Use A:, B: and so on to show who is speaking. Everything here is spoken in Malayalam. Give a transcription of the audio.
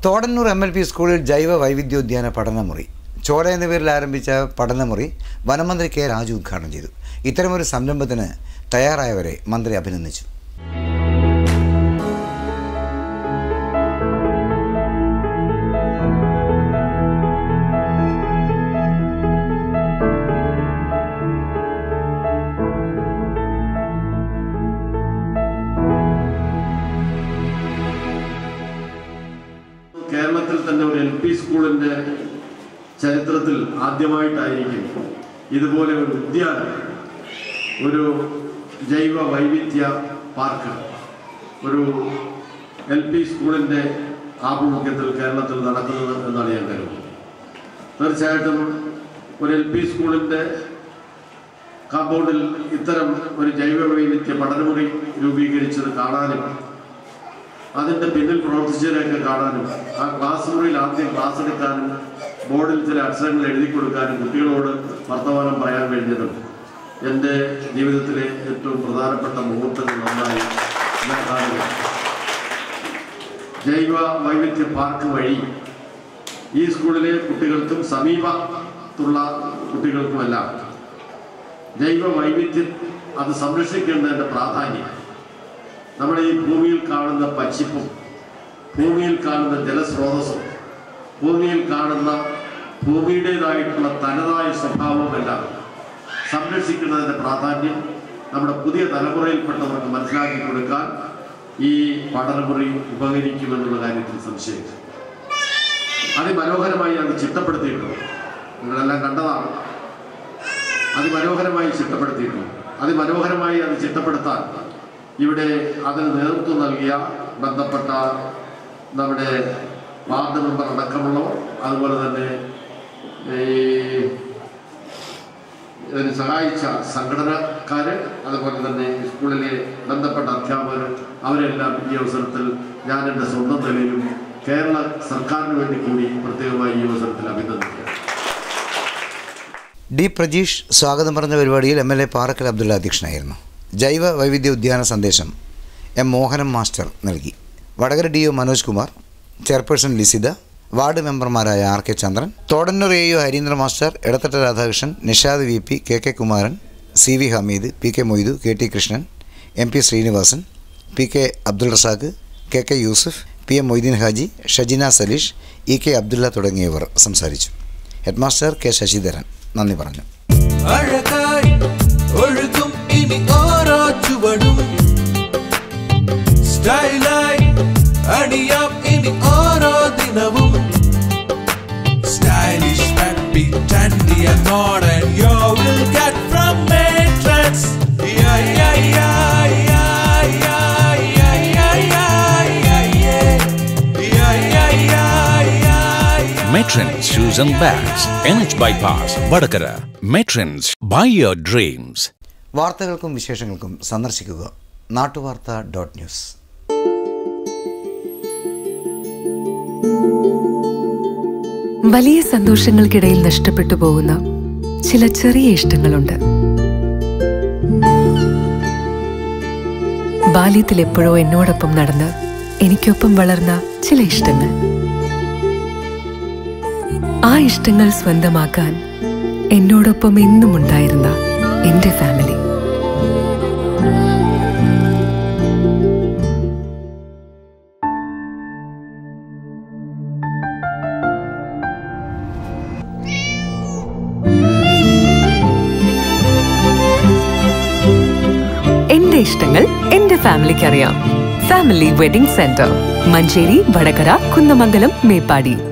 A: തോടന്നൂർ എം എൽ പി സ്കൂളിൽ ജൈവ വൈവിധ്യോദ്യാന പഠനമുറി ചോല എന്ന പേരിൽ ആരംഭിച്ച പഠനമുറി വനമന്ത്രി കെ രാജു ഉദ്ഘാടനം ചെയ്തു ഇത്തരമൊരു സംരംഭത്തിന് തയ്യാറായവരെ മന്ത്രി അഭിനന്ദിച്ചു
B: കേരളത്തിൽ തന്നെ ഒരു എൽ പി സ്കൂളിന്റെ ചരിത്രത്തിൽ ആദ്യമായിട്ടായിരിക്കും ഇതുപോലെ ഒരു ഉദ്യാനം ഒരു ജൈവ വൈവിധ്യ പാർക്ക് ഒരു എൽ പി സ്കൂളിന്റെ ആഭിമുഖ്യത്തിൽ കേരളത്തിൽ നടക്കുന്നത് എന്നാണ് ഞാൻ കരുതുന്നത് തീർച്ചയായിട്ടും ഒരു എൽ പി സ്കൂളിന്റെ കാമ്പൗണ്ടിൽ ഇത്തരം ഒരു ജൈവ വൈവിധ്യ പഠനമുറി രൂപീകരിച്ചത് കാണാനും അതിന്റെ പിന്നിൽ പ്രവർത്തിച്ചതിനെയൊക്കെ കാണാനും ആ ക്ലാസ് മുറിയിൽ ആദ്യം ക്ലാസ് എടുക്കാനും ബോർഡിൽ ചില അക്ഷരങ്ങൾ എഴുതി കൊടുക്കാനും കുട്ടികളോട് വർത്തമാനം പറയാൻ കഴിഞ്ഞതും എൻ്റെ ജീവിതത്തിലെ ഏറ്റവും പ്രധാനപ്പെട്ട മുഹൂർത്തങ്ങൾ ഒന്നായി ഞാൻ കാണുക ജൈവ വൈവിധ്യ പാർക്ക് വഴി ഈ സ്കൂളിലെ കുട്ടികൾക്കും സമീപത്തുള്ള കുട്ടികൾക്കുമെല്ലാം ജൈവ വൈവിധ്യം അത് സംരക്ഷിക്കേണ്ടതിൻ്റെ പ്രാധാന്യം നമ്മുടെ ഈ ഭൂമിയിൽ കാണുന്ന പച്ചിപ്പും ഭൂമിയിൽ കാണുന്ന ജലസ്രോതസ്സും ഭൂമിയിൽ കാണുന്ന ഭൂമിയുടേതായിട്ടുള്ള തനതായ സ്വഭാവമെല്ലാം സംരക്ഷിക്കുന്നതിൻ്റെ പ്രാധാന്യം നമ്മുടെ പുതിയ തലമുറയിൽപ്പെട്ടവർക്ക് മനസ്സിലാക്കി കൊടുക്കാൻ ഈ പഠനമുറി ഉപകരിക്കുമെന്നുള്ള കാര്യത്തിൽ സംശയമില്ല അതിമനോഹരമായി അത് ചിട്ടപ്പെടുത്തിയിട്ടുണ്ട് നിങ്ങളെല്ലാം കണ്ടതാണ് അതിമനോഹരമായി ചിട്ടപ്പെടുത്തിയിട്ടുണ്ട് അതിമനോഹരമായി അത് ചിട്ടപ്പെടുത്താൻ ഇവിടെ അതിന് നേതൃത്വം നൽകിയ ബന്ധപ്പെട്ട നമ്മുടെ വാർഡ് മെമ്പർ അടക്കമുള്ളവർ അതുപോലെ തന്നെ ഈ ഇതിന് സഹായിച്ച സംഘടനക്കാര് അതുപോലെ തന്നെ സ്കൂളിലെ ബന്ധപ്പെട്ട അധ്യാപകർ അവരെല്ലാം ഈ അവസരത്തിൽ ഞാൻ എൻ്റെ സ്വന്തം നിലയിലും കേരള സർക്കാരിന് വേണ്ടി കൂടി പ്രത്യേകമായി ഈ അവസരത്തിൽ അഭിനന്ദിക്കുക
A: ഡി പ്രജീഷ് സ്വാഗതം പറഞ്ഞ പരിപാടിയിൽ M L A Parakkal Abdulla അധ്യക്ഷനായിരുന്നു ജൈവ വൈവിധ്യ ഉദ്യാന സന്ദേശം എം മോഹനം മാസ്റ്റർ നൽകി Vadakara D O Manoj Kumar chairperson Lisitha ward മെമ്പർമാരായ R K Chandran Thodannur A U Harindra master Edathatta Radhakrishnan Nishad V P K K Kumaran C V Hameed P K Moidu K T Krishnan M P Srinivasan P K Abdul Razak K K Yusuf P M Moideen Haji Shajina Saleesh E K Abdulla തുടങ്ങിയവർ സംസാരിച്ചു ഹെഡ്മാസ്റ്റർ കെ ശശിധരൻ നന്ദി പറഞ്ഞു
C: അഴകായി ഒഴുകും ഇനി ഓരോ ചുവടും സ്റ്റൈലായി അണിയാം ഇനി ഓരോ ദിനവും stylish happy trendy and modern you will get from matrix yeah yeah yeah yeah yeah yeah yeah yeah yeah yeah yeah yeah yeah yeah
D: Matrons Shoes and Bags, NH Bypass, Vadakara. Matrons, buy your dreams.
A: വാർത്തകൾക്കും വിശേഷങ്ങൾക്കും സന്ദർശിക്കുക നാട്ടുവാർത്ത ഡോട്ട് ന്യൂസ്
E: വലിയ സന്തോഷങ്ങൾക്കിടയിൽ നഷ്ടപ്പെട്ടു പോകുന്ന ചില ചെറിയ ഇഷ്ടങ്ങളുണ്ട് ബാല്യത്തിൽ എപ്പോഴോ എന്നോടൊപ്പം നടന്ന് എനിക്കൊപ്പം വളർന്ന ചില ഇഷ്ടങ്ങൾ ആ ഇഷ്ടങ്ങൾ സ്വന്തമാക്കാൻ എന്നോടൊപ്പം എന്നും ഉണ്ടായിരുന്ന എന്റെ ഫാമിലി എന്റെ ഇഷ്ടങ്ങൾ എന്റെ ഫാമിലിക്ക് അറിയാം family wedding centre Manjeri Vadakara Kunnamangalam Meppadi